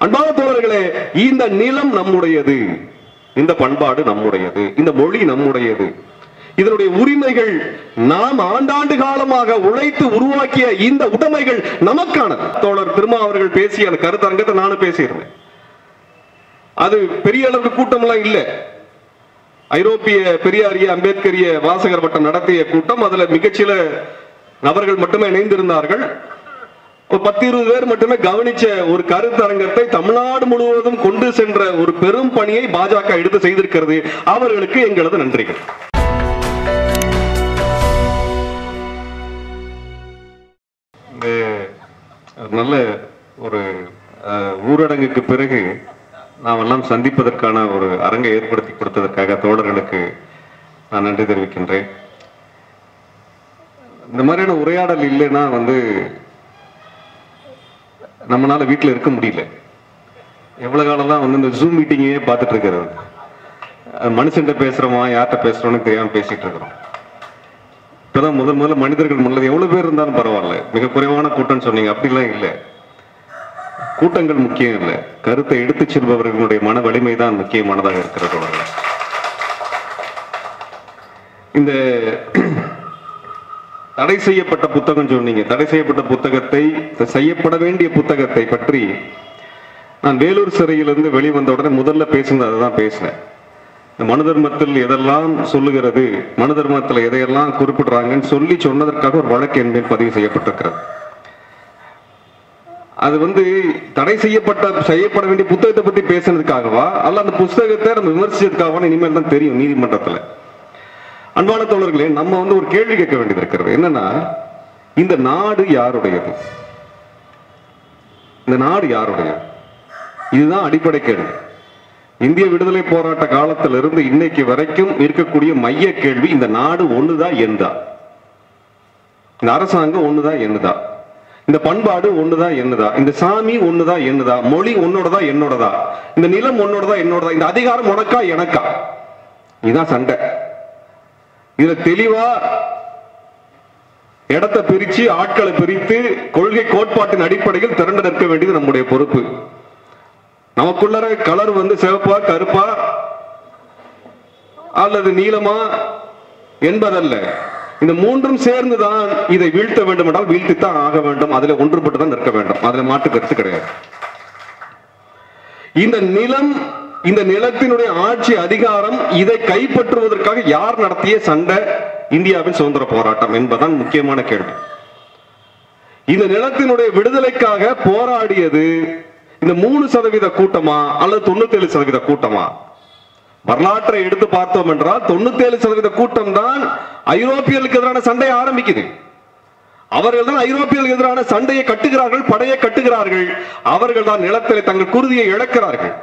அன்பான தோழர்களே இந்த நிலம் நம்முடையது இந்த பண்பாடு நம்முடையது இந்த மொழி நம்முடையது இதனுடைய உரிமைகள் நாம் ஆண்டாண்டு காலமாக உழைத்து உருவாக்கிய இந்த உடைமைகள் நமக்கானது தோழர் திருமா அவர்கள் பேசிய அந்த கருத்தரங்கத்தை நானும் பேசியிருந்தேன் அது பெரிய அளவுக்கு கூட்டம்லாம் இல்லை ஐரோப்பிய பெரியாரிய அம்பேத்கரிய வாசகர் வட்டம் நடத்திய கூட்டம் அதுல மிகச்சில நபர்கள் மட்டுமே இணைந்திருந்தார்கள் ஒரு பத்து இருபது பேர் மட்டுமே கவனிச்ச ஒரு கருத்தரங்கத்தை தமிழ்நாடு முழுவதும் கொண்டு சென்ற ஒரு பெரும் பணியை பாஜக எடுத்து செய்திருக்கிறது அவர்களுக்கு எங்களது நன்றிகள் இந்த நல்ல ஒரு அஹ், ஊரடங்குக்கு பிறகு நாம் எல்லாம் சந்திப்பதற்கான ஒரு அரங்கை ஏற்படுத்தி கொடுத்ததற்காக தோழர்களுக்கு நான் நன்றி தெரிவிக்கின்றேன் இந்த மாதிரியான உரையாடல் இல்லைன்னா வந்து நம்மளால வீட்டில் இருக்க முடியல எவ்வளவு காலம் தான் வந்து இந்த ஜூம் மீட்டிங்கே பார்த்துட்டு இருக்கிறது அஹ், மனுஷன்ட்ட பேசுறோமா யார்கிட்ட பேசுறோம்னு தெரியாம பேசிட்டு இருக்கிறோம் இப்பதான் முதல் முதல்ல மனிதர்கள் முன்னது எவ்வளவு பேர் இருந்தாலும் பரவாயில்ல மிக குறைவான கூட்டம்னு சொன்னீங்க அப்படிலாம் இல்லை கூட்டங்கள் முக்கியம் இல்லை கருத்தை எடுத்துச் செல்பவர்களுடைய மன வலிமை தான் முக்கியமானதாக இருக்கிறது அவர்கள். இந்த தடை செய்யப்பட்ட புத்தகம் சொன்னீங்க தடை செய்யப்பட்ட புத்தகத்தை செய்யப்பட வேண்டிய புத்தகத்தை பற்றி நான் வேலூர் சிறையிலிருந்து வெளிவந்த உடனே முதல்ல பேசுனது அதுதான் பேசினேன் இந்த மனு தர்மத்தில் எதெல்லாம் சொல்லுகிறது மனு தர்மத்தில் எதையெல்லாம் குறிப்பிடுறாங்கன்னு சொல்லி சொன்னதற்காக ஒரு வழக்கு என்பேன் பதிவு செய்யப்பட்டிருக்கிறது அது வந்து தடை செய்யப்பட்ட செய்யப்பட வேண்டிய புத்தகத்தை பத்தி பேசுனதுக்காகவா அல்ல அந்த புத்தகத்தை நம்ம விமர்சிச்சதுக்காகவா இனிமேல் தான் தெரியும் நீதிமன்றத்துல அன்பான தோழர்களே நம்ம வந்து ஒரு கேள்வி கேட்க வேண்டியது இருக்கிறது என்னன்னா இந்த நாடு யாருடையது இந்த நாடு யாருடையது இதுதான் அடிப்படை கேள்வி இந்திய விடுதலை போராட்ட காலத்திலிருந்து இன்னைக்கு வரைக்கும் இருக்கக்கூடிய மைய கேள்வி இந்த நாடு ஒண்ணுதான் எந்தா இந்த அரசாங்கம் ஒண்ணுதான் என்னதா இந்த பண்பாடு ஒண்ணுதான் என்னதா இந்த சாமி ஒண்ணுதான் என்னதா மொழி உன்னோடதா என்னோடதா இந்த நிலம் உன்னோடதா என்னோடதா இந்த அதிகாரம் உனக்கா எனக்கா இதுதான் சண்டை இதுல தெளிவா இடத்தை பிரிச்சு ஆட்களை பிரித்து கொள்கை கோட்பாட்டின் அடிப்படையில் திரண்டு நிற்க வேண்டியது நம்முடைய பொறுப்பு நமக்குள்ளற கலர் வந்து சிவப்பா கருப்பா அல்லது நீளமா என்பதல்ல இந்த மூன்றும் சேர்ந்துதான் இதை வீழ்த்த வேண்டும் என்றால் வீழ்த்தித்தான் ஆக வேண்டும் அதுல ஒன்றுபட்டு தான் நிற்க வேண்டும் அதுல மாற்று கருத்து கிடையாது இந்த நிலம் இந்த நிலத்தினுடைய ஆட்சி அதிகாரம் இதை கைப்பற்றுவதற்காக யார் நடத்திய சண்டை இந்தியாவின் சுதந்திர போராட்டம் என்பதுதான் முக்கியமான கேள்வி இந்த நிலத்தினுடைய விடுதலைக்காக போராடியது இந்த மூணு சதவீத கூட்டமா அல்லது தொண்ணூத்தி ஏழு சதவீத கூட்டமா வரலாற்றை எடுத்து பார்த்தோம் என்றால் தொண்ணூத்தி ஏழு சதவீத கூட்டம் தான் ஐரோப்பியர்களுக்கு எதிரான சண்டையை ஆரம்பிக்குது அவர்கள் தான் ஐரோப்பியர்களுக்கு எதிரான சண்டையை கட்டுகிறார்கள் படையை கட்டுகிறார்கள் அவர்கள் தான் நிலத்திலே தங்கள் குருதியை இழக்கிறார்கள்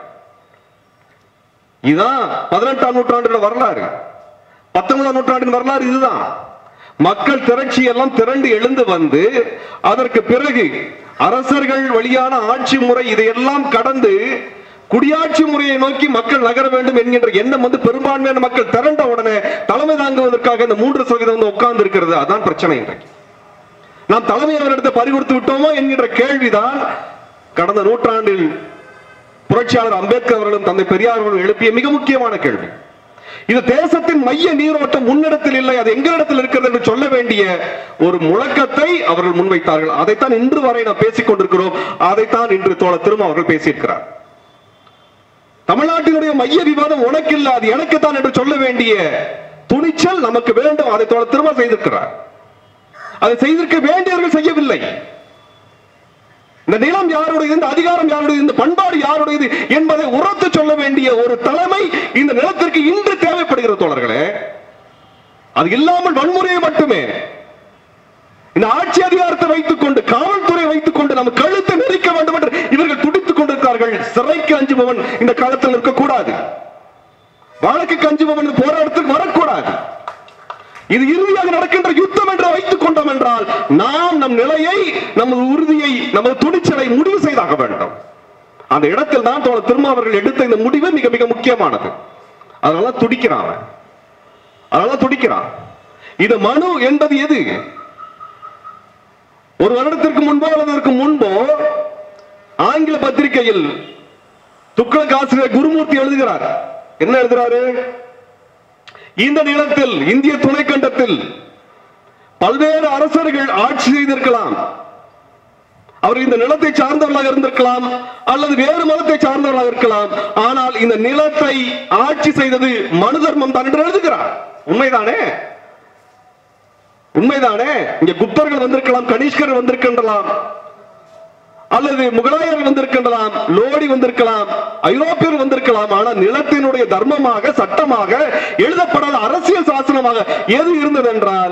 இதுதான் பதினெட்டாம் நூற்றாண்டோட வரலாறு பத்தொன்பதாம் நூற்றாண்டின் வரலாறு இதுதான் மக்கள் திரட்சி எல்லாம் திரண்டு எழுந்து வந்து அதற்கு பிறகு அரசர்கள் வழியான ஆட்சி முறை இதையெல்லாம் கடந்து குடியாட்சி முறையை நோக்கி மக்கள் நகர வேண்டும் என்கின்ற எண்ணம் வந்து பெரும்பான்மையான மக்கள் திரண்ட உடனே தலைமை தாங்குவதற்காக இந்த மூன்று சதவீதம் வந்து உட்கார்ந்து இருக்கிறது அதான் பிரச்சனை இன்றைக்கு நாம் தலைமை அவரிடத்தை பறிகொடுத்து விட்டோமோ என்கின்ற கேள்விதான் கடந்த நூற்றாண்டில் புரட்சியாளர் அம்பேத்கர் அவர்களும் தந்தை பெரியார் அவர்களும் எழுப்பிய மிக முக்கியமான கேள்வி இது தேசத்தின் மைய நீரோட்டம் முன்னிடத்தில் இல்லை அது எங்களிடத்தில் இருக்கிறது என்று சொல்ல வேண்டிய ஒரு முழக்கத்தை அவர்கள் முன்வைத்தார்கள் அதைத்தான் இன்று வரை நாம் பேசிக் கொண்டிருக்கிறோம் அதைத்தான் இன்று தோழர் திரும்ப அவர்கள் பேசியிருக்கிறார் தமிழ்நாட்டினுடைய மைய விவாதம் உனக்கு இல்ல அது எனக்குத்தான் என்று சொல்ல வேண்டிய துணிச்சல் நமக்கு வேண்டும் அதை தோழர் திரும்ப செய்திருக்கிறார் அதை செய்திருக்க வேண்டியவர்கள் செய்யவில்லை இந்த நிலம் யாருடையது இந்த அதிகாரம் யாருடையது இந்த பண்பாடு யாருடையது என்பதை உரத்து சொல்ல வேண்டிய ஒரு தலைமை இந்த நிலத்திற்கு இன்று தேவைப்படுகிறது தோழர்களே அது இல்லாமல் வன்முறையை மட்டுமே இந்த ஆட்சி அதிகாரத்தை வைத்துக் கொண்டு காவல்துறை வைத்துக் கொண்டு நம்ம கழுத்தை நெரிக்க வேண்டும் என்று இவர்கள் துடித்துக் கொண்டிருக்கிறார்கள் சிறைக்கு அஞ்சுபவன் இந்த காலத்தில் இருக்கக்கூடாது வழக்கு அஞ்சுபவன் இந்த போராட்டத்துக்கு வரக்கூடாது இது இறுதியாக நடக்கின்ற யுத்தம் என்று வைத்துக் கொண்டோம் என்றால் நாம் நம் நிலையை நமது உறுதியை நமது துணிச்சலை முடிவு செய்தாக வேண்டும் அந்த இடத்தில் தான் தோழர் திருமாவர்கள் எடுத்த இந்த முடிவு மிக மிக முக்கியமானது அதனால துடிக்கிறான் அவன். அதனால துடிக்கிறான் இது மனு என்பது எது ஒரு வருடத்திற்கு முன்போ அல்லது அதற்கு முன்போ ஆங்கில பத்திரிகையில் துக்ளக் ஆசிரியர் குருமூர்த்தி எழுதுகிறார் என்ன எழுதுறாரு இந்த நிலத்தில் இந்திய துணைக்கண்டத்தில் பல்வேறு அரசர்கள் ஆட்சி செய்திருக்கலாம் அவர் இந்த நிலத்தை சார்ந்தவர்களாக இருந்திருக்கலாம் அல்லது வேறு மதத்தை சார்ந்தவர்களாக இருக்கலாம் ஆனால் இந்த நிலத்தை ஆட்சி செய்தது மனு தர்மம் தான் என்று எழுதுகிறார் உண்மைதானே உண்மைதானே இங்க குப்தர்கள் வந்திருக்கலாம் கனிஷ்கர் வந்திருக்கின்றலாம் அல்லது முகலாயர்கள் வந்திருக்கின்றலாம் லோடி வந்திருக்கலாம் ஐரோப்பியர் வந்திருக்கலாம் ஆனால் நிலத்தினுடைய தர்மமாக சட்டமாக எழுதப்படாத அரசியல் சாசனமாக எது இருந்தது என்றால்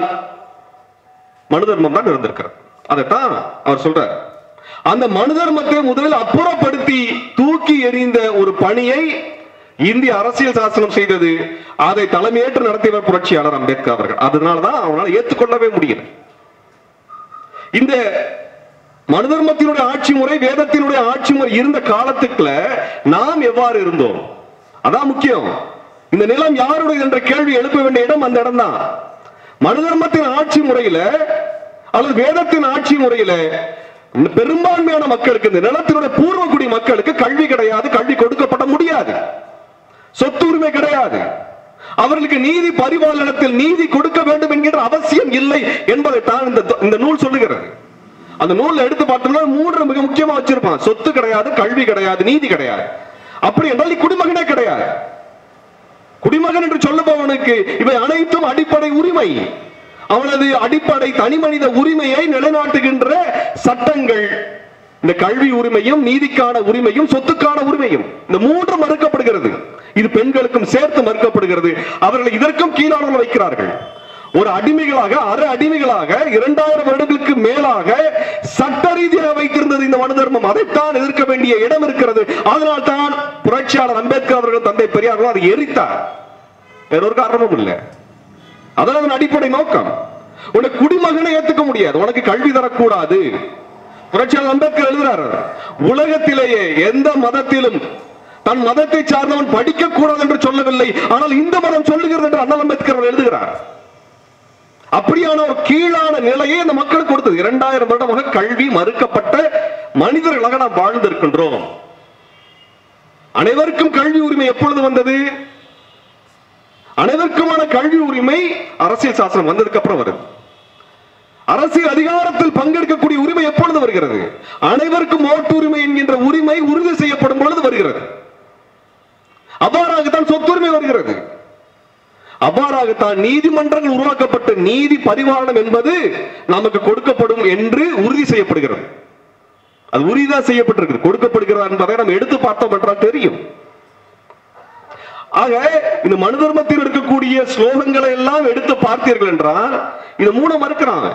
மனு தர்மம் தான் இருந்திருக்கிறது அதைத்தான் அவர் சொல்றார் அந்த மனு தர்மத்தை முதலில் அப்புறப்படுத்தி தூக்கி எறிந்த ஒரு பணியை இந்திய அரசியல் சாசனம் செய்தது அதை தலைமையேற்று நடத்தியவர் புரட்சியாளர் அம்பேத்கர் அவர்கள் அதனாலதான் அவனால் ஏற்றுக்கொள்ளவே முடியல இந்த மனு தர்மத்தினுடைய ஆட்சி முறை வேதத்தினுடைய ஆட்சி முறை இருந்த காலத்துக்குள்ள நாம் எவ்வாறு இருந்தோம் அதான் முக்கியம் இந்த நிலம் யாருடைய என்ற கேள்வி எழுப்ப வேண்டிய இடம் அந்த இடம் தான் மனு தர்மத்தின் ஆட்சி முறையில அல்லது வேதத்தின் ஆட்சி முறையில இந்த பெரும்பான்மையான மக்களுக்கு இந்த நிலத்தினுடைய பூர்வகுடி மக்களுக்கு கல்வி கிடையாது கல்வி கொடுக்கப்பட முடியாது சொத்து உரிமை கிடையாது அவர்களுக்கு நீதி பரிபாலனத்தில் நீதி கொடுக்க வேண்டும் என்கின்ற அவசியம் இல்லை என்பதைத்தான் இந்த இந்த நூல் சொல்லுகிறது அந்த நூல்ல எடுத்து பார்த்தோம்னா மூன்று மிக முக்கியமா வச்சிருப்பான் சொத்து கிடையாது கல்வி கிடையாது நீதி கிடையாது அப்படி என்றால் நீ குடிமகனே கிடையாது குடிமகன் என்று சொல்லுபவனுக்கு இவை அனைத்தும் அடிப்படை உரிமை அவனது அடிப்படை தனிமனித உரிமையை நிலைநாட்டுகின்ற சட்டங்கள் இந்த கல்வி உரிமையும் நீதிக்கான உரிமையும் சொத்துக்கான உரிமையும் இந்த மூன்று மறுக்கப்படுகிறது இது பெண்களுக்கும் சேர்த்து மறுக்கப்படுகிறது அவர்களை இதற்கும் கீழானவர்கள் வைக்கிறார்கள் ஒரு அடிமைகளாக அரை அடிமைகளாக இரண்டாயிரம் வருடங்களுக்கு மேலாக சட்ட ரீதியாக வைத்திருந்தது இந்த மனு தர்மம் அதைத்தான் எதிர்க்க வேண்டிய இடம் இருக்கிறது அதனால் தான் புரட்சியாளர் அம்பேத்கர் அவர்கள் தந்தை பெரியார்கள் அதை எரித்தார் வேறொரு காரணமும் இல்லை அதான் அதன் அடிப்படை நோக்கம் உனக்கு குடிமகனை ஏத்துக்க முடியாது உனக்கு கல்வி தரக்கூடாது புரட்சியாளர் அம்பேத்கர் எழுதுறாரு உலகத்திலேயே எந்த மதத்திலும் தன் மதத்தை சார்ந்தவன் படிக்க கூடாது என்று சொல்லவில்லை ஆனால் இந்த மதம் சொல்லுகிறது என்று அண்ணல் அம்பேத்கர் அவர் எழுதுகிறார் அப்படியான ஒரு கீழான நிலையை இந்த மக்களுக்கு கொடுத்தது இரண்டாயிரம் வருடமாக கல்வி மறுக்கப்பட்ட மனிதர்களாக நாம் வாழ்ந்திருக்கின்றோம் அனைவருக்கும் கல்வி உரிமை எப்பொழுது வந்தது அனைவருக்குமான கல்வி உரிமை அரசியல் சாசனம் வந்ததுக்கு அப்புறம் வருது அரசியல் அதிகாரத்தில் பங்கெடுக்கக்கூடிய உரிமை எப்பொழுது வருகிறது அனைவருக்கும் ஓட்டு உரிமை என்கின்ற உரிமை உறுதி செய்யப்படும் பொழுது வருகிறது அவ்வாறாகத்தான் சொத்துரிமை வருகிறது அவ்வாறாகத்தான் நீதிமன்றங்கள் உருவாக்கப்பட்டு நீதி பரிமாணம் என்பது நமக்கு கொடுக்கப்படும் என்று உறுதி செய்யப்படுகிறது அது உறுதிதான் செய்யப்பட்டிருக்கு கொடுக்கப்படுகிறதா என்பதை நம்ம எடுத்து பார்த்தோம் என்றால் தெரியும் ஆக இந்த மனு தர்மத்தில் இருக்கக்கூடிய ஸ்லோகங்களை எல்லாம் எடுத்து பார்த்தீர்கள் என்றால் இது மூணு மறுக்கிறான்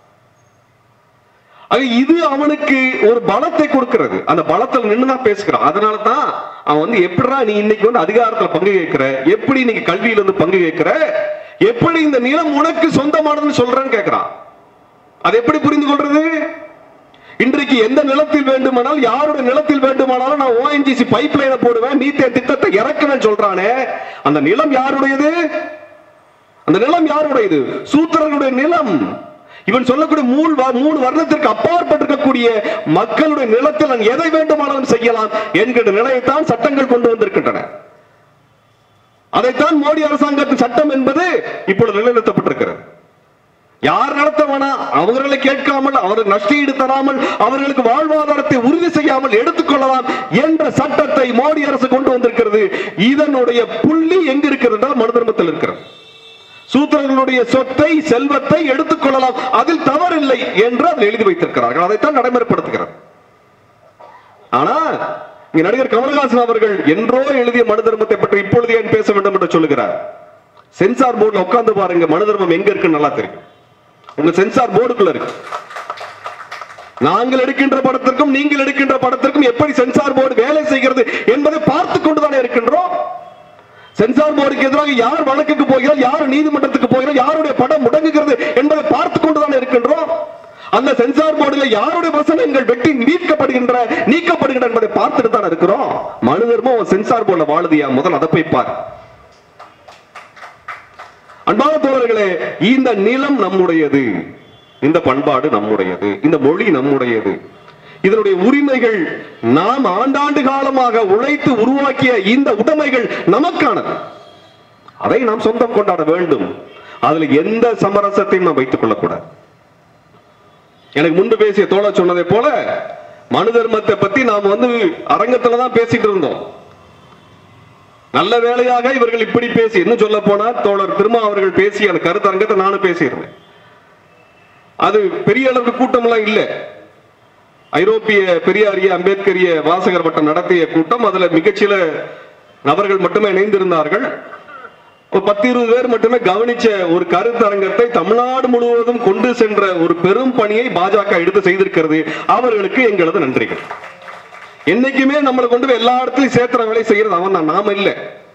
ஆக இது அவனுக்கு ஒரு பலத்தை கொடுக்கிறது அந்த பலத்தில் நின்னுதான் பேசுகிறான் அதனால தான் அவன் வந்து எப்படிடா நீ இன்னைக்கு வந்து அதிகாரத்துல பங்கு கேட்கிற எப்படி நீங்க கல்வியில இருந்து பங்கு கேட்கிற எப்படி இந்த நிலம் உனக்கு சொந்தமானதுன்னு சொல்றேன்னு கேட்கிறான் அது எப்படி புரிந்து கொள்றது இன்றைக்கு எந்த நிலத்தில் வேண்டுமானால் யாருடைய நிலத்தில் வேண்டுமானாலும் நான் ஓஎன்ஜிசி பைப் லைனை போடுவேன் மீத்தேன் திட்டத்தை இறக்குவேன் சொல்றானே அந்த நிலம் யாருடையது அந்த நிலம் யாருடையது சூத்திரர்களுடைய நிலம் இவன் சொல்லக்கூடிய மூணு வ- மூணு வருடத்திற்கு அப்பாற்பட்டிருக்கக்கூடிய மக்களுடைய நிலத்தில் நான் எதை வேண்டுமானாலும் செய்யலாம் என்கிற நிலையைத்தான் சட்டங்கள் கொண்டு வந்திருக்கின்றன அதைத்தான் மோடி அரசாங்கத்தின் சட்டம் என்பது இப்பொழுது நிலைநிறுத்தப்பட்டிருக்கிறது யார் நடத்த வேணாம் அவர்களை கேட்காமல் அவருக்கு நஷ்டஈடு தராமல் அவர்களுக்கு வாழ்வாதாரத்தை உறுதி செய்யாமல் எடுத்துக்கொள்ளலாம் என்ற சட்டத்தை மோடி அரசு கொண்டு வந்திருக்கிறது இதனுடைய புள்ளி எங்க இருக்கிறது என்றால் மனு தர்மத்தில் இருக்கிறது சூத்திரர்களுடைய சொத்தை செல்வத்தை எடுத்துக்கொள்ளலாம் அதில் தவறில்லை என்று அதில் எழுதி வைத்திருக்கிறார்கள் அதைத்தான் நடைமுறைப்படுத்துகிறது ஆனா இங்க நடிகர் கமல்ஹாசன் அவர்கள் என்றோ எழுதிய மனு தர்மத்தை பற்றி இப்பொழுது ஏன் பேச வேண்டும் என்று சொல்லுகிறார் சென்சார் போர்டுல உட்கார்ந்து பாருங்க மனு தர்மம் எங்க இருக்குன்னு நல்லா தெரியும் உங்க சென்சார் போர்டுக்குள்ள இருக்கு நாங்கள் எடுக்கின்ற படத்திற்கும் நீங்கள் எடுக்கின்ற படத்திற்கும் எப்படி சென்சார் போர்டு வேலை செய்கிறது என்பதை பார்த்து கொண்டுதானே இருக்கின்றோம் சென்சார் போர்டுக்கு எதிராக யார் வழக்குக்கு போகிறார் யார் நீதிமன்றத்துக்கு போகிறார் யாருடைய படம் முடங்குகிறது என்பதை பார்த்து கொண்டுதானே இருக்கின்றோம் அந்த சென்சார் போர்டில் யாருடைய வசனங்கள் வெட்டி நீக்கப்படுகின்ற நீக்கப்படுகின்ற என்பதை பார்த்துட்டு தான் இருக்கிறோம் மனு தர்மம் சென்சார் போர்டுல வாழுதியா முதல் அதை போய் பார் அன்பான தோழர்களே இந்த நிலம் நம்முடையது இந்த பண்பாடு நம்முடையது இந்த மொழி நம்முடையது இதனுடைய உரிமைகள் நாம் ஆண்டாண்டு காலமாக உழைத்து உருவாக்கிய இந்த உடைமைகள் நமக்கானது அதை நாம் சொந்தம் கொண்டாட வேண்டும் அதுல எந்த சமரசத்தையும் நாம் வைத்துக் கொள்ளக்கூடாது எனக்கு முன்பு பேசிய தோழர் சொன்னதை போல மனு தர்மத்தை பத்தி நாம் வந்து அரங்கத்துல தான் பேசிட்டு இருந்தோம் நல்ல வேளையாக இவர்கள் இப்படி பேசி இன்னும் சொல்ல போனா தோழர் திருமா அவர்கள் பேசிய அந்த கருத்தரங்கத்தை நானும் பேசியிருந்தேன் அது பெரிய அளவுக்கு கூட்டம் எல்லாம் இல்ல ஐரோப்பிய பெரியாரிய அம்பேத்கரிய வாசகர் வட்டம் நடத்திய கூட்டம் அதுல மிகச்சில நபர்கள் மட்டுமே இணைந்திருந்தார்கள் ஒரு பத்து இருபது பேர் மட்டுமே கவனிச்ச ஒரு கருத்தரங்கத்தை தமிழ்நாடு முழுவதும் கொண்டு சென்ற ஒரு பெரும் பணியை பாஜக எடுத்து செய்திருக்கிறது அவர்களுக்கு எங்களது நன்றிகள் என்னைக்குமே நம்மளை கொண்டு போய் எல்லா இடத்துலயும் சேர்த்துற வேலை செய்யறது அவன் தான் நாம இல்ல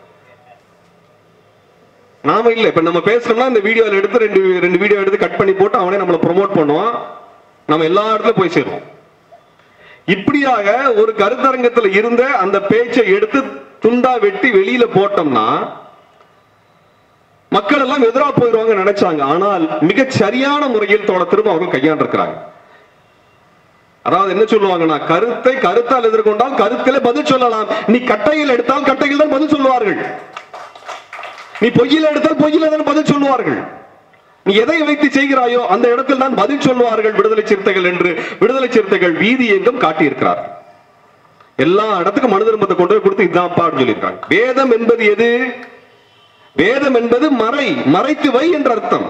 நாம இல்ல இப்ப நம்ம பேசுறோம்னா இந்த வீடியோல எடுத்து ரெண்டு ரெண்டு வீடியோ எடுத்து கட் பண்ணி போட்டு அவனே நம்மளை ப்ரோமோட் பண்ணுவான் நம்ம எல்லா இடத்துல போய் சேருவோம் இப்படியாக ஒரு கருத்தரங்கத்துல இருந்த அந்த பேச்சை எடுத்து துண்டா வெட்டி வெளியில போட்டோம்னா மக்கள் எல்லாம் எதிரா போயிடுவாங்க நினைச்சாங்க ஆனால் மிக சரியான முறையில் தோட திரும்ப அவங்க கையாண்டிருக்கிறாங்க அதாவது என்ன சொல்லுவாங்கன்னா கருத்தை கருத்தால் எதிர்கொண்டால் கருத்திலே பதில் சொல்லலாம் நீ கட்டையில் எடுத்தால் கட்டையில் தான் பதில் சொல்லுவார்கள் நீ பொய்யில் எடுத்தால் பொய்யில தான் பதில் சொல்லுவார்கள் நீ எதை வைத்து செய்கிறாயோ அந்த இடத்தில் தான் பதில் சொல்லுவார்கள் விடுதலை சிறுத்தைகள் என்று விடுதலை சிறுத்தைகள் வீதி எங்கும் காட்டியிருக்கிறார் எல்லா இடத்துக்கும் மனு தர்மத்தை கொண்டு போய் கொடுத்து இதுதான் பாடு சொல்லியிருக்காங்க வேதம் என்பது எது வேதம் என்பது மறை மறைத்து வை என்ற அர்த்தம்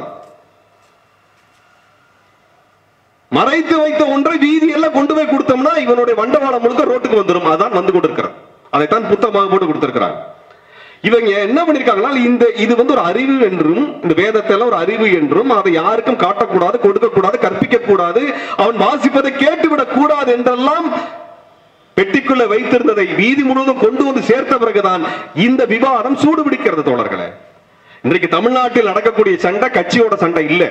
மறைத்து வைத்த ஒன்றை வீதி எல்லாம் கொண்டு போய் கொடுத்தோம்னா இவனுடைய வண்டவாளம் முழுக்க ரோட்டுக்கு வந்துடும் அதான் வந்து கொண்டிருக்கிறது அதைத்தான் புத்தகமாக போட்டு கொடுத்திருக்கிறாங்க இவங்க என்ன பண்ணிருக்காங்கன்னா இந்த இது வந்து ஒரு அறிவு என்றும் இந்த வேதத்தை எல்லாம் ஒரு அறிவு என்றும் அதை யாருக்கும் காட்டக்கூடாது கொடுக்க கூடாது கற்பிக்க கூடாது அவன் வாசிப்பதை கேட்டுவிடக் கூடாது என்றெல்லாம் பெட்டிக்குள்ள வைத்திருந்ததை வீதி முழுவதும் கொண்டு வந்து சேர்த்த பிறகுதான் இந்த விவாதம் சூடு பிடிக்கிறது தோழர்களே இன்றைக்கு தமிழ்நாட்டில் நடக்கக்கூடிய சண்டை கட்சியோட சண்டை இல்ல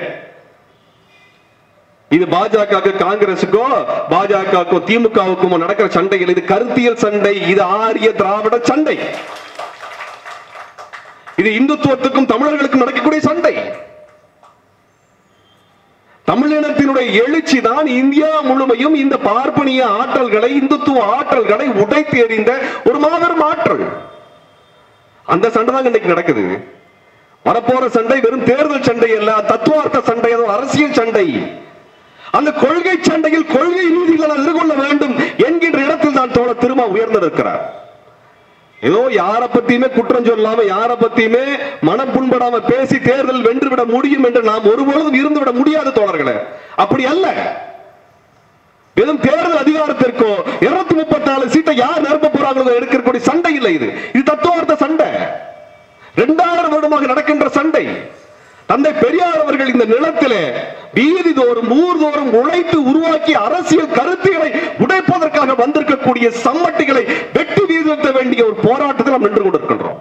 இது பாஜக காங்கிரசுக்கோ பாஜகக்கோ திமுகவுக்கும் நடக்கிற சண்டைகள் இது கருத்தியல் சண்டை இது ஆரிய திராவிட சண்டை இது இந்துத்துவத்துக்கும் தமிழர்களுக்கும் நடக்கக்கூடிய சண்டை தமிழினத்தினுடைய எழுச்சி தான் இந்தியா முழுமையும் இந்த பார்ப்பனிய ஆற்றல்களை இந்துத்துவ ஆற்றல்களை உடைத்து எறிந்த ஒரு மாபெரும் ஆற்றல் அந்த சண்டை தான் இன்னைக்கு நடக்குது வரப்போற சண்டை வெறும் தேர்தல் சண்டை அல்ல தத்துவார்த்த சண்டை அது ஒரு அரசியல் சண்டை அந்த கொள்கை சண்டையில் கொள்கை நீதிகளை எதிர்கொள்ள வேண்டும் என்கின்ற இடத்தில் தான் தோழ திரும்ப உயர்ந்திருக்கிறார் ஏதோ யார பத்தியுமே குற்றம் சொல்லாம யார பத்தியுமே மனம் புண்படாம பேசி தேர்தல் வென்று விட முடியும் என்று நாம் ஒருபொழுதும் இருந்து விட முடியாது தோழர்களே அப்படி அல்ல வெறும் தேர்தல் அதிகாரத்திற்கோ இருநூத்தி முப்பத்தி நாலு சீட்டை யார் நிரப்ப போறாங்களோ எடுக்கக்கூடிய சண்டை இல்லை இது இது தத்துவார்த்த சண்டை இரண்டாயிரம் வருடமாக நடக்கின்ற சண்டை தந்தை பெரியார் அவர்கள் இந்த நிலத்திலே வீதி தோறும் ஊர் தோறும் உழைத்து உருவாக்கிய அரசியல் கருத்துக்களை உடைப்பதற்காக வந்திருக்கக்கூடிய சம்மட்டிகளை வெட்டி வீழ்த்த வேண்டிய ஒரு போராட்டத்தில் நாம் நின்று கொண்டிருக்கின்றோம்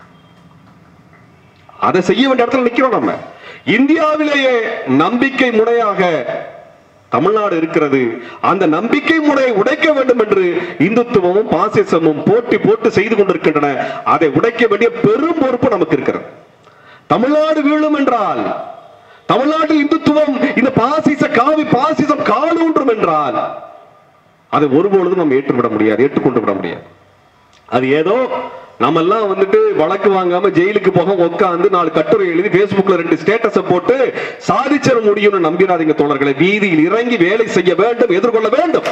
அதை செய்ய வேண்டிய இடத்துல நிக்கிறோம் நம்ம இந்தியாவிலேயே நம்பிக்கை முறையாக தமிழ்நாடு இருக்கிறது அந்த நம்பிக்கை முறையை உடைக்க வேண்டும் என்று இந்துத்துவமும் பாசிசமும் போட்டி போட்டு செய்து கொண்டிருக்கின்றன அதை உடைக்க வேண்டிய பெரும் பொறுப்பு நமக்கு இருக்கிறது தமிழ்நாடு வீழும் என்றால் தமிழ்நாட்டில் இந்துத்துவம் இந்த பாசிச காவி பாசிசம் காலூன்றும் என்றால் அதை ஒருபொழுதும் நம்ம ஏற்றுவிட முடியாது ஏற்றுக்கொண்டு விட முடியாது அது ஏதோ நம்ம எல்லாம் வந்துட்டு வழக்கு வாங்காம ஜெயிலுக்கு போக உட்காந்து நாலு கட்டுரை எழுதி Facebookல ரெண்டு ஸ்டேட்டஸ போட்டு சாதிச்சிட முடியும்னு நம்பிடாதீங்க தோழர்களை வீதியில் இறங்கி வேலை செய்ய வேண்டும் எதிர்கொள்ள வேண்டும்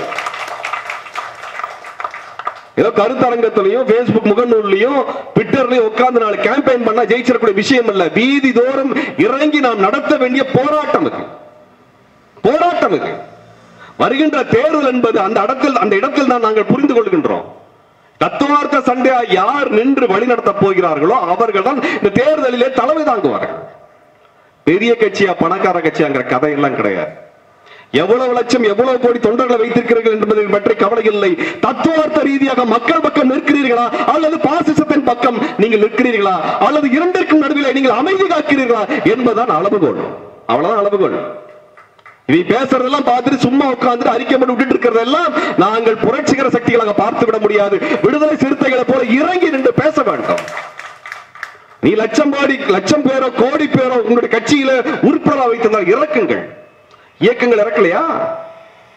ஏதோ கருத்தரங்கத்திலையும் Facebook முகநூல்லையும் ட்விட்டர்லயும் உட்கார்ந்து நாலு கேம்பெயின் பண்ணா ஜெயிச்சிடக்கூடிய விஷயம் இல்ல வீதி தோறும் இறங்கி நாம் நடத்த வேண்டிய போராட்டம் இது போராட்டம் இது வருகின்ற தேர்தல் என்பது அந்த இடத்தில் அந்த இடத்தில் தான் நாங்கள் புரிந்து கொள்கின்றோம் தத்துவார்த்த சண்டையா யார் நின்று வழிநடத்த போகிறார்களோ அவர்கள் தான் இந்த தேர்தலிலே தலைமை தாங்குவார்கள் பெரிய கட்சியா பணக்கார கட்சியாங்கிற கதையெல்லாம் கிடையாது எவ்வளவு லட்சம் எவ்வளவு கோடி தொண்டர்களை வைத்திருக்கிறீர்கள் என்பதை பற்றி கவலை இல்லை தத்துவார்த்த ரீதியாக மக்கள் பக்கம் நிற்கிறீர்களா அல்லது பாசிசத்தின் பக்கம் நீங்கள் நிற்கிறீர்களா அல்லது இரண்டிற்கும் நடுவில் நீங்கள் அமைதி காக்கிறீர்களா என்பதுதான் அளவுகோல் அவ்வளவுதான் அளவுகோல் இதை பேசுறதெல்லாம் பார்த்துட்டு சும்மா உட்கார்ந்து அறிக்கை பண்ணி விட்டுட்டு இருக்கிறதெல்லாம் நாங்கள் புரட்சிகர சக்திகளாக பார்த்து விட முடியாது விடுதலை சிறுத்தைகளை போல இறங்கி நின்று பேச வேண்டும் நீ லட்சம் கோடி லட்சம் பேரோ கோடி பேரோ உங்களுடைய கட்சியில உறுப்பினராக வைத்திருந்தால் இறக்குங்கள் இயக்கங்கள் இறக்கலையா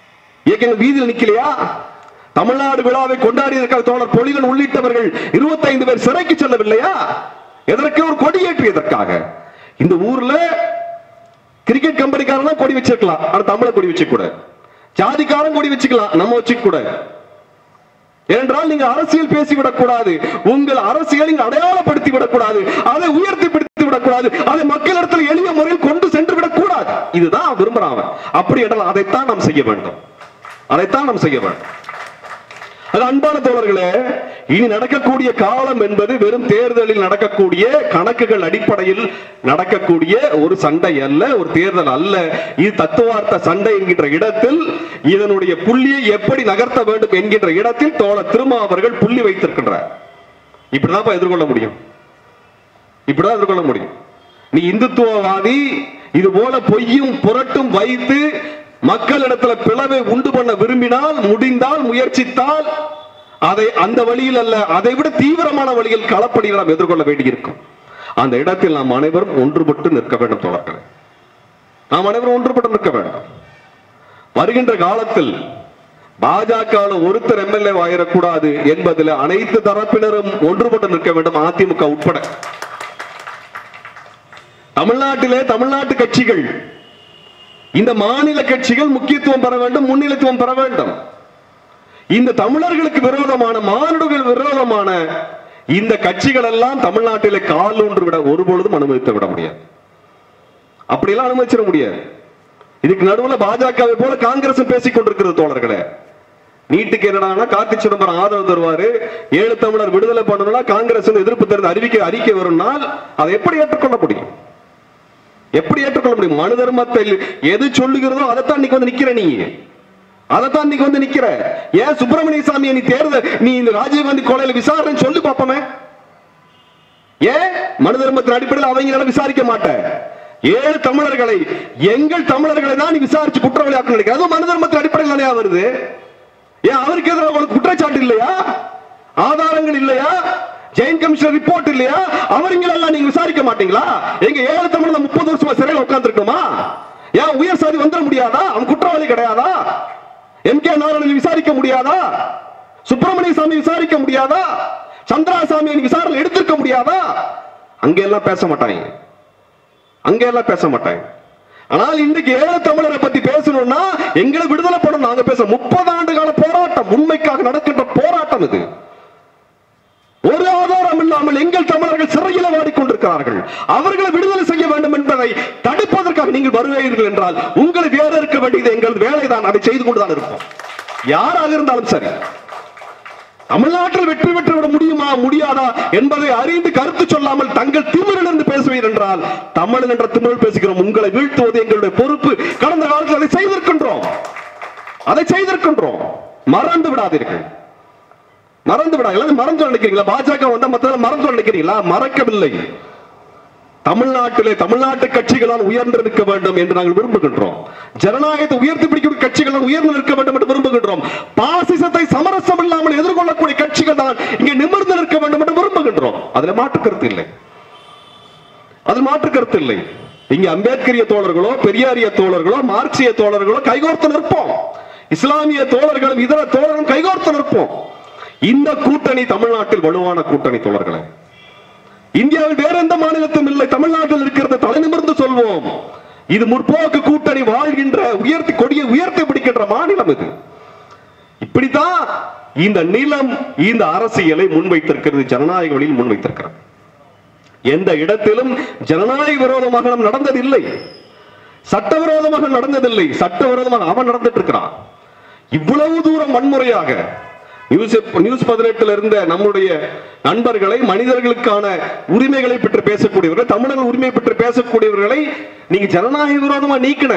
இயக்கங்கள் வீதியில் நிக்கலையா தமிழ்நாடு விழாவை கொண்டாடியிருக்கிற தோழர் பொலிகன் உள்ளிட்டவர்கள் 25 பேர் சிறைக்கு செல்லவில்லையா எதற்கு ஒரு கொடியேற்றியதற்காக இந்த ஊர்ல கிரிக்கெட் கம்பெனிக்காரன் கொடி வச்சிருக்கலாம் ஆனா தமிழ கொடி வச்சுக்க கூட ஜாதிக்காரன் கொடி வச்சுக்கலாம் நம்ம வச்சுக்க கூட ஏனென்றால் நீங்க அரசியல் பேசிவிடக் கூடாது உங்கள் அரசியல் நீங்க அடையாளப்படுத்தி விடக்கூடாது அதை உயர்த்தி பிடித்து விடக்கூடாது அதை மக்களிடத்தில் எளிய முறையில் கொண்டு சென்று விடக்கூடாது இதுதான் விரும்புறான் அவன். அப்படி என்றால் அதைத்தான் நாம் செய்ய வேண்டும் அதைத்தான் நாம் செய்ய வேண்டும் அது அன்பான தோழர்களே இனி நடக்கக்கூடிய காலம் என்பது வெறும் தேர்தலில் நடக்கக்கூடிய கணக்குகள் அடிப்படையில் நடக்கக்கூடிய ஒரு சண்டை அல்ல ஒரு தேர்தல் அல்ல இது தத்துவார்த்த சண்டை என்கின்ற இடத்தில் இதனுடைய புள்ளியை எப்படி நகர்த்த வேண்டும் என்கின்ற இடத்தில் தோழர் திருமா அவர்கள் புள்ளி வைத்திருக்கின்றார் இப்படிதான் எதிர்கொள்ள முடியும் இப்படிதான் எதிர்கொள்ள முடியும் நீ இந்துத்துவவாதி இது போல பொய்யும் புரட்டும் வைத்து மக்களிடத்துல பிளவை உண்டு பண்ண விரும்பினால் முடிந்தால் முயற்சித்தால் அதை அந்த வழியில் அல்ல அதை விட தீவிரமான வழியில் களப்பணியில் நாம் எதிர்கொள்ள வேண்டியிருக்கும் அந்த இடத்தில் நாம் அனைவரும் ஒன்றுபட்டு நிற்க வேண்டும் தோழர்களே நாம் அனைவரும் ஒன்றுபட்டு நிற்க வேண்டும் வருகின்ற காலத்தில் பாஜக ஒருத்தர் எம்எல்ஏ ஆயிடக்கூடாது என்பதில் அனைத்து தரப்பினரும் ஒன்றுபட்டு நிற்க வேண்டும் அதிமுக உட்பட தமிழ்நாட்டிலே தமிழ்நாட்டு கட்சிகள் இந்த மாநில கட்சிகள் முக்கியத்துவம் பெற வேண்டும் முன்னிலைத்துவம் பெற வேண்டும் இந்த தமிழர்களுக்கு விரோதமான மானுடர்கள் விரோதமான இந்த கட்சிகள் எல்லாம் தமிழ்நாட்டிலே கால் ஒன்று விட ஒருபொழுதும் அனுமதித்து விட முடியாது அப்படியெல்லாம் அனுமதிச்சிட முடியாது இதுக்கு நடுவுல பாஜகவை போல காங்கிரஸ் பேசிக் கொண்டிருக்கிறது தோழர்களே நீட்டுக்கு என்னடானா கார்த்தி சிதம்பரம் ஆதரவு தருவாரு ஏழு தமிழர் விடுதலை பண்ணணும்னா காங்கிரஸ் எதிர்ப்பு தெரிந்து அறிவிக்கை அறிக்கை வரும்னால் அதை எப்படி ஏற்றுக்கொள்ள முடியும் எப்படி ஏற்றுக்கொள்ள முடியும் மனு தர்மத்தில் எது சொல்லுகிறதோ அதைத்தான் இன்னைக்கு வந்து நிக்கிற நீ அதைத்தான் இன்னைக்கு வந்து நிக்கிற ஏன் சுப்பிரமணிய சாமி நீ தேர்தல் நீ இந்த ராஜீவ்காந்தி கொலையில விசாரணை சொல்லி பாப்பமே ஏன் மனு தர்மத்தின் அடிப்படையில் அவங்க விசாரிக்க மாட்டேன் ஏழு தமிழர்களை எங்கள் தமிழர்களை தான் நீ விசாரிச்சு குற்றவாளியாக்க நினைக்கிற அதுவும் மனு தர்மத்தின் அடிப்படையில் தானே வருது ஏன் அவருக்கு எதிராக உங்களுக்கு குற்றச்சாட்டு இல்லையா ஆதாரங்கள் இல்லையா ஜெயின் கமிஷன் ரிப்போர்ட் இல்லையா அவங்களெல்லாம் நீங்க விசாரிக்க மாட்டீங்களா எங்க ஏழு தமிழ்ல முப்பது வருஷமா சிறையில் உட்கார்ந்து இருக்கணுமா ஏன் உயர் சாதி வந்துட முடியாதா அவன் குற்றவாளி கிடையாதா எம் கே நாராயணன் விசாரிக்க முடியாதா சுப்பிரமணிய சாமி விசாரிக்க முடியாதா சந்திராசாமி விசாரணை எடுத்திருக்க முடியாதா அங்க எல்லாம் பேச மாட்டாங்க அங்க எல்லாம் பேச மாட்டாங்க ஆனால் இன்றைக்கு ஏழு தமிழரை பத்தி பேசணும்னா எங்களை விடுதலை பண்ணணும் நாங்க பேச முப்பது ஆண்டு கால போராட்டம் உண்மைக்காக நடக்கின்ற போராட்டம் இது ஒரு ஆதாரம் இல்லாமல் எங்கள் தமிழர்கள் சிறையில் வாடிக்கொண்டிருக்கிறார்கள் அவர்களை விடுதலை செய்ய வேண்டும் என்பதை தடுப்பதற்காக நீங்கள் வருவீர்கள் என்றால் உங்களை வேற இருக்க வேண்டியது எங்கள் வேலைதான் அதை செய்து கொண்டுதான் இருப்போம் யாராக இருந்தாலும் சரி தமிழ்நாட்டில் வெற்றி பெற்று விட முடியுமா முடியாதா என்பதை அறிந்து கருத்து சொல்லாமல் தங்கள் திமிரிலிருந்து பேசுவீர் என்றால் தமிழன் என்ற திமிழ் பேசுகிறோம் உங்களை வீழ்த்துவது எங்களுடைய பொறுப்பு கடந்த காலத்தில் அதை செய்திருக்கின்றோம் அதை செய்திருக்கின்றோம் மறந்து விடாதீர்கள் மறந்து விடாதீர்கள் மறந்து நினைக்கிறீங்களா பாஜக வந்தா மத்த மறந்து நினைக்கிறீங்களா மறக்கவில்லை தமிழ்நாட்டிலே தமிழ்நாட்டு கட்சிகளால் உயர்ந்து நிற்க வேண்டும் என்று நாங்கள் விரும்புகின்றோம் ஜனநாயகத்தை உயர்த்தி பிடிக்கும் கட்சிகளால் உயர்ந்து நிற்க வேண்டும் என்று விரும்புகின்றோம் பாசிசத்தை சமரசம் இல்லாமல் எதிர்கொள்ளக்கூடிய கட்சிகள் தான் இங்கே நிமிர்ந்து நிற்க வேண்டும் என்று விரும்புகின்றோம் அதுல மாற்று கருத்து இல்லை அதில் மாற்று கருத்து இல்லை இங்க அம்பேத்கரிய தோழர்களோ பெரியாரிய தோழர்களோ மார்க்சிய தோழர்களோ கைகோர்த்து நிற்போம் இஸ்லாமிய தோழர்களும் இதர தோழர்களும் கைகோர்த்து நிற்போம் இந்த கூட்டணி தமிழ்நாட்டில் வலுவான கூட்டணி தோழர்களே இந்தியாவில் வேற எந்த மாநிலத்தும் இல்லை தமிழ்நாட்டில் இருக்கிறது தலை நிமிர்ந்து சொல்வோம் இது முற்போக்கு கூட்டணி வாழ்கின்ற உயர்த்தி கொடியை உயர்த்தி பிடிக்கின்ற மாநிலம் இது இப்படித்தான் இந்த நிலம் இந்த அரசியலை முன்வைத்திருக்கிறது ஜனநாயக வழியில் முன்வைத்திருக்கிறது எந்த இடத்திலும் ஜனநாயக விரோதமாக நாம் நடந்ததில்லை சட்டவிரோதமாக நடந்ததில்லை சட்டவிரோதமாக அவன் நடந்துட்டு இருக்கிறான் இவ்வளவு தூரம் வன்முறையாக நியூஸ் நியூஸ் பதினெட்டுல இருந்த நம்முடைய நண்பர்களை மனிதர்களுக்கான உரிமைகளை பற்றி பேசக்கூடியவர்கள் தமிழர்கள் உரிமை பற்றி பேசக்கூடியவர்களை நீங்க ஜனநாயக விரோதமா நீக்கின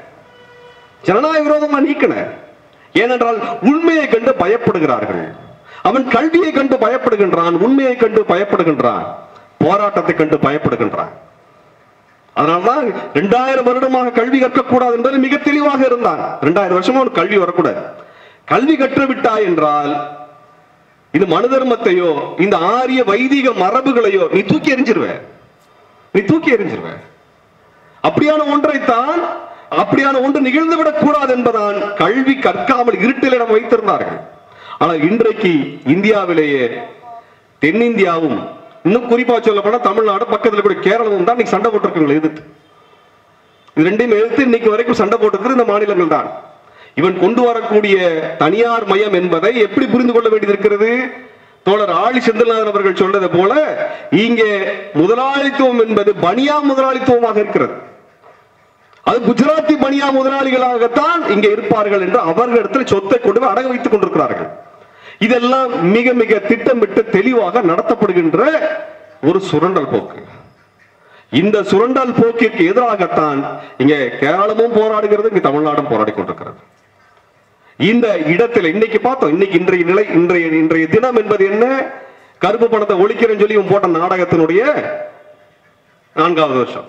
ஜனநாயக விரோதமா நீக்கின ஏனென்றால் உண்மையை கண்டு பயப்படுகிறார்கள் அவன் கல்வியை கண்டு பயப்படுகின்றான் உண்மையை கண்டு பயப்படுகின்றான் போராட்டத்தை கண்டு பயப்படுகின்றான் அதனால்தான் இரண்டாயிரம் வருடமாக கல்வி கற்கக்கூடாது என்பது மிக தெளிவாக இருந்தான் இரண்டாயிரம் வருஷமா அவனுக்கு கல்வி வரக்கூடாது கல்வி கற்று விட்டாய் என்றால் இது மனு தர்மத்தையோ இந்த ஆரிய வைதிக மரபுகளையோ நீ தூக்கி எறிஞ்சிருவ நீ தூக்கி எறிஞ்சிருவ அப்படியான ஒன்றைத்தான் அப்படியான ஒன்று நிகழ்ந்துவிடக் கூடாது என்பதான் கல்வி கற்காமல் இருட்டில் இடம் வைத்திருந்தார்கள் ஆனால் இன்றைக்கு இந்தியாவிலேயே தென்னிந்தியாவும் இன்னும் குறிப்பா சொல்ல போனா தமிழ்நாடு பக்கத்துல கூட கேரளமும் தான் இன்னைக்கு சண்டை போட்டிருக்காங்க எதிர்த்து இது ரெண்டையும் எதிர்த்து இன்னைக்கு வரைக்கும் சண்டை போட்டிருக்கிறது இந்த மாநிலங்கள் தான் இவன் கொண்டு வரக்கூடிய தனியார் மயம் என்பதை எப்படி புரிந்து கொள்ள வேண்டியது இருக்கிறது தோழர் ஆளி செந்தில்நாதன் அவர்கள் சொன்னது போல இங்கே முதலாளித்துவம் என்பது பனியா முதலாளித்துவமாக இருக்கிறது அது குஜராத்தி பனியா முதலாளிகளாகத்தான் இங்கே இருப்பார்கள் என்று அவர்களிடத்தில் சொத்தை கொண்டு போய் அடகு வைத்துக் கொண்டிருக்கிறார்கள் இதெல்லாம் மிக மிக திட்டமிட்டு தெளிவாக நடத்தப்படுகின்ற ஒரு சுரண்டல் போக்கு இந்த சுரண்டல் போக்கிற்கு எதிராகத்தான் இங்க கேரளமும் போராடுகிறது இங்க தமிழ்நாடும் போராடி கொண்டிருக்கிறது இந்த இடத்துல இன்னைக்கு பார்த்தோம் இன்னைக்கு இன்றைய நிலை இன்றைய இன்றைய தினம் என்பது என்ன கருப்பு பணத்தை ஒழிக்கிறேன்னு சொல்லி இவன் போட்ட நாடகத்தினுடைய நான்காவது வருஷம்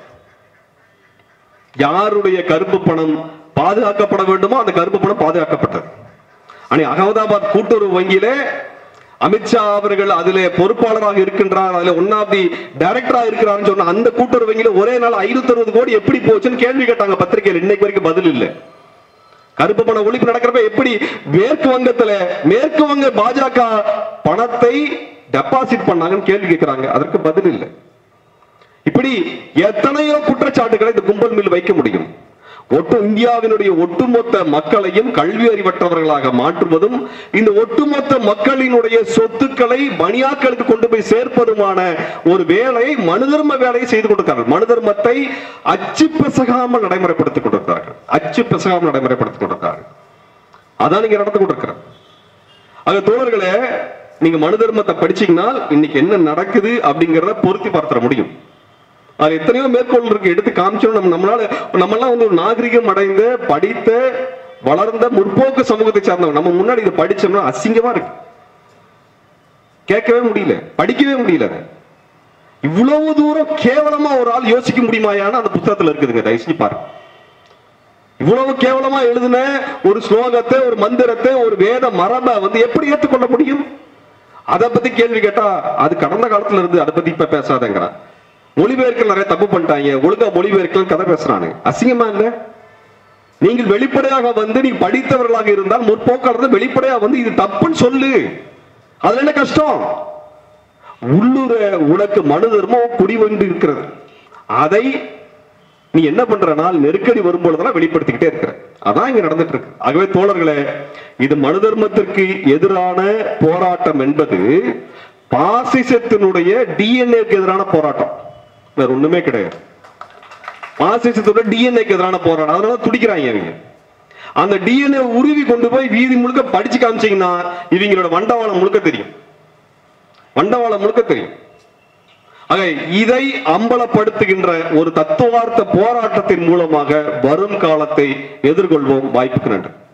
யாருடைய கருப்பு பணம் பாதுகாக்கப்பட வேண்டுமோ அந்த கருப்பு பணம் பாதுகாக்கப்பட்டது அணி அகமதாபாத் கூட்டுறவு வங்கியிலே அமித்ஷா அவர்கள் அதிலே பொறுப்பாளராக இருக்கின்றார் அதுல ஒன் ஆஃப் தி டைரக்டரா இருக்கிறார்னு சொன்ன அந்த கூட்டுறவு வங்கியில ஒரே நாள் ஐநூத்தி அறுபது கோடி எப்படி போச்சுன்னு கேள்வி கேட்டாங்க பத்திரிகையில் இன்னைக்கு வரைக்கும் பதில் இல்லை கருப்பு பண ஒழிப்பு நடக்கிறப்ப எப்படி மேற்கு வங்கத்துல மேற்கு வங்க பாஜக பணத்தை டெபாசிட் பண்ணாங்கன்னு கேள்வி கேட்கிறாங்க அதற்கு பதில் இல்லை இப்படி எத்தனையோ குற்றச்சாட்டுகளை இந்த கும்பல் மீது வைக்க முடியும் ஒட்டு இந்தியாவினுடைய ஒட்டுமொத்த மக்களையும் கல்வி அறிவற்றவர்களாக மாற்றுவதும் இந்த ஒட்டுமொத்த மக்களினுடைய சொத்துக்களை பணியாக்களுக்கு கொண்டு போய் சேர்ப்பதுமான ஒரு வேலையை மனுதர்ம வேலையை செய்து கொடுத்தார்கள் மனுதர்மத்தை அச்சு பிசகாமல் நடைமுறைப்படுத்திக் கொண்டிருக்கிறார்கள் அச்சு பிசகாமல் நடைமுறைப்படுத்திக் கொண்டிருக்கிறார்கள் அதான் நீங்க நடந்து கொண்டிருக்கிறார் ஆக தோழர்களே நீங்க மனு தர்மத்தை படிச்சீங்கன்னா இன்னைக்கு என்ன நடக்குது அப்படிங்கறத பொருத்தி பார்த்துட முடியும் அது எத்தனையோ மேற்கோள் இருக்கு எடுத்து காமிச்சோம் நம்ம நம்மளால நம்மளாம் வந்து ஒரு நாகரிகம் அடைந்த படித்த வளர்ந்த முற்போக்கு சமூகத்தை சார்ந்தவங்க நம்ம முன்னாடி இதை படிச்சோம்னா அசிங்கமா இருக்கு கேட்கவே முடியல படிக்கவே முடியல அதை. இவ்வளவு தூரம் கேவலமா ஒரு ஆள் யோசிக்க முடியுமாயான அந்த புத்தகத்துல இருக்குதுங்க தயவு செஞ்சு பாருங்க இவ்வளவு கேவலமா எழுதின ஒரு ஸ்லோகத்தை ஒரு மந்திரத்தை ஒரு வேத மரபை வந்து எப்படி ஏற்றுக்கொள்ள முடியும் அதை பத்தி கேள்வி கேட்டா அது கடந்த காலத்துல இருந்து அதை பத்தி இப்ப பேசாதங்கிறான் மொழிபெயர்க்கல் நிறைய தப்பு பண்ணிட்டாங்க ஒழுங்கா மொழிபெயர்க்கல் கதை பேசுறானு அசிங்கமா இல்ல நீங்கள் வெளிப்படையாக வந்து நீ படித்தவர்களாக இருந்தால் முற்போக்காளர்கள் வெளிப்படையா வந்து இது தப்புன்னு சொல்லு அதுல என்ன கஷ்டம் உள்ளுர உனக்கு மனு தர்மம் குடிவந்து இருக்கிறது அதை நீ என்ன பண்றனால் நெருக்கடி வரும்பொழுதெல்லாம் வெளிப்படுத்திக்கிட்டே இருக்கிற அதான் இங்க நடந்துட்டு இருக்கு ஆகவே தோழர்களே இது மனு தர்மத்திற்கு எதிரான போராட்டம் என்பது பாசிசத்தினுடைய டிஎன்ஏக்கு எதிரான போராட்டம் வேற ஒண்ணுமே கிடையாது பாசிசத்தோட டிஎன்ஏக்கு எதிரான போராட்டம் அதனால துடிக்கிறாங்க இவங்க அந்த டிஎன்ஏ உருவி கொண்டு போய் வீதி முழுக்க படிச்சு காமிச்சீங்கன்னா இவங்களோட வண்டவாளம் முழுக்க தெரியும் வண்டவாளம் முழுக்க தெரியும் ஆக இதை அம்பலப்படுத்துகின்ற ஒரு தத்துவார்த்த போராட்டத்தின் மூலமாக வரும் காலத்தை எதிர்கொள்வோம் வாய்ப்புக்கு நன்றி